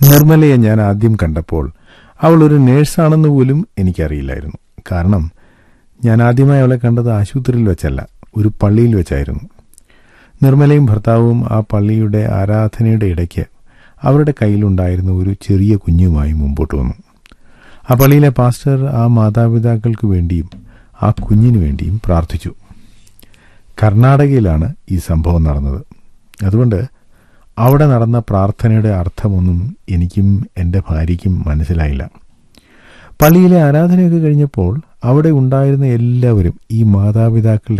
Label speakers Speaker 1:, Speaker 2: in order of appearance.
Speaker 1: നിർമ്മലയെ ഞാൻ ആദ്യം കണ്ടപ്പോൾ അവൾ ഒരു നേഴ്സാണെന്ന് പോലും എനിക്കറിയില്ലായിരുന്നു കാരണം ഞാൻ ആദ്യമായി അവളെ കണ്ടത് ആശുപത്രിയിൽ വെച്ചല്ല ഒരു പള്ളിയിൽ വെച്ചായിരുന്നു നിർമ്മലയും ഭർത്താവും ആ പള്ളിയുടെ ആരാധനയുടെ ഇടയ്ക്ക് അവരുടെ കയ്യിലുണ്ടായിരുന്ന ഒരു ചെറിയ കുഞ്ഞുമായി മുമ്പോട്ട് വന്നു ആ പള്ളിയിലെ പാസ്റ്റർ ആ മാതാപിതാക്കൾക്ക് വേണ്ടിയും ആ കുഞ്ഞിനു വേണ്ടിയും പ്രാർത്ഥിച്ചു കർണാടകയിലാണ് ഈ സംഭവം നടന്നത് അതുകൊണ്ട് അവിടെ നടന്ന പ്രാർത്ഥനയുടെ അർത്ഥമൊന്നും എനിക്കും എൻ്റെ ഭാര്യയ്ക്കും മനസ്സിലായില്ല പള്ളിയിലെ ആരാധനയൊക്കെ കഴിഞ്ഞപ്പോൾ അവിടെ ഉണ്ടായിരുന്ന എല്ലാവരും ഈ മാതാപിതാക്കളുടെ